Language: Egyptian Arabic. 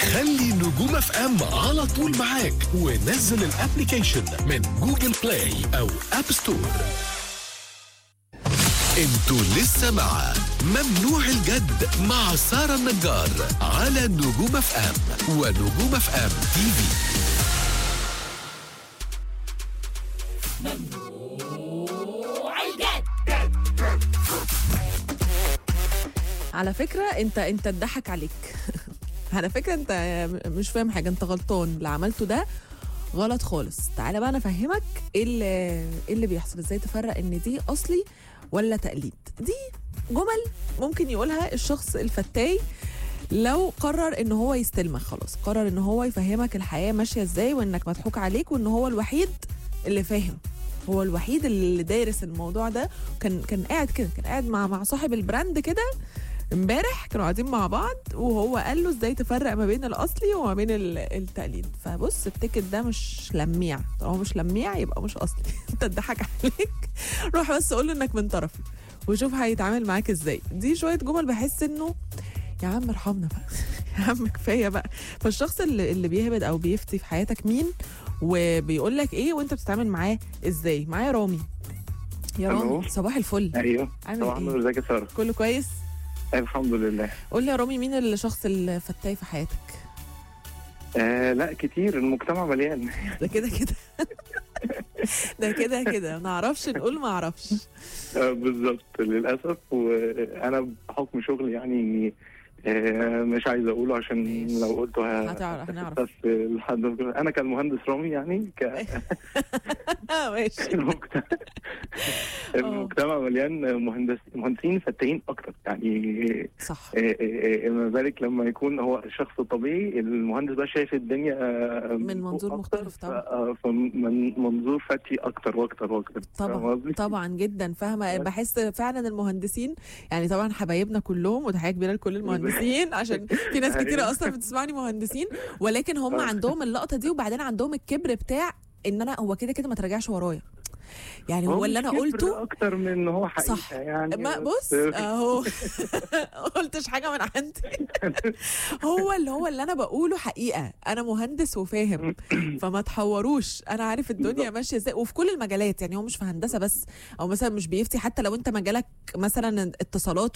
خلي نجوم اف ام على طول معاك ونزل الابليكيشن من جوجل بلاي او اب ستور انتوا لسه مع ممنوع الجد مع سارة النجار على نجوم اف ام ونجوم اف ام تي في على فكرة انت انت اتضحك عليك على فكرة انت مش فاهم حاجة انت غلطان اللي عملته ده غلط خالص تعالى بقى انا افهمك ايه اللي ايه اللي بيحصل ازاي تفرق ان دي اصلي ولا تقليد دي جمل ممكن يقولها الشخص الفتاي لو قرر ان هو يستلمك خلاص قرر ان هو يفهمك الحياة ماشية ازاي وانك مضحوك عليك وان هو الوحيد اللي فاهم هو الوحيد اللي دارس الموضوع ده كان كان قاعد كده كان قاعد مع مع صاحب البراند كده امبارح كانوا قاعدين مع بعض وهو قال له ازاي تفرق ما بين الاصلي وما بين ال- التقليد فبص التيكت ده مش لميع طالما مش لميع يبقى مش اصلي انت اتضحك عليك روح بس قول له انك من طرفي وشوف هيتعامل معاك ازاي دي شويه جمل بحس انه يا عم ارحمنا بقى يا عم كفايه بقى فالشخص اللي, اللي بيهبد او بيفتي في حياتك مين وبيقول لك ايه وانت بتتعامل معاه ازاي معايا رامي يا ألو. رامي صباح الفل ايوه عامل طبعا ايه ازيك يا ساره كله كويس الحمد لله قول لي يا رامي مين الشخص الفتاي في حياتك آه لا كتير المجتمع مليان ده كده كده ده كده كده ما اعرفش نقول ما اعرفش آه بالظبط للاسف وانا بحكم شغلي يعني آه مش عايز اقوله عشان ماشي. لو قلته ه- هتعرف هنعرف بس لحد انا كالمهندس رامي يعني ك اه ماشي المجتمع المجتمع مليان مهندس مهندسين فتاين اكتر يعني صح آه، آه، آه، ما ذلك لما يكون هو شخص طبيعي المهندس بقى شايف الدنيا آه، من منظور أكتر، مختلف طبعا. ف- آه، فمن منظور فتي اكتر واكتر واكتر فاهم طبعا قصدي؟ طبعا جدا فاهمه بحس فعلا المهندسين يعني طبعا حبايبنا كلهم وتحيه كبيره لكل المهندسين عشان في ناس كتيره أيوة. اصلا بتسمعني مهندسين ولكن هم آه. عندهم اللقطه دي وبعدين عندهم الكبر بتاع ان انا هو كده كده ما ترجعش ورايا يعني هو اللي مش انا كبر قلته اكتر من ان هو حقيقه صح. يعني ما بس- بص اهو قلتش حاجه من عندي هو اللي هو اللي انا بقوله حقيقه انا مهندس وفاهم فما تحوروش انا عارف الدنيا بالظبط. ماشيه ازاي وفي كل المجالات يعني هو مش في هندسه بس او مثلا مش بيفتي حتى لو انت مجالك مثلا اتصالات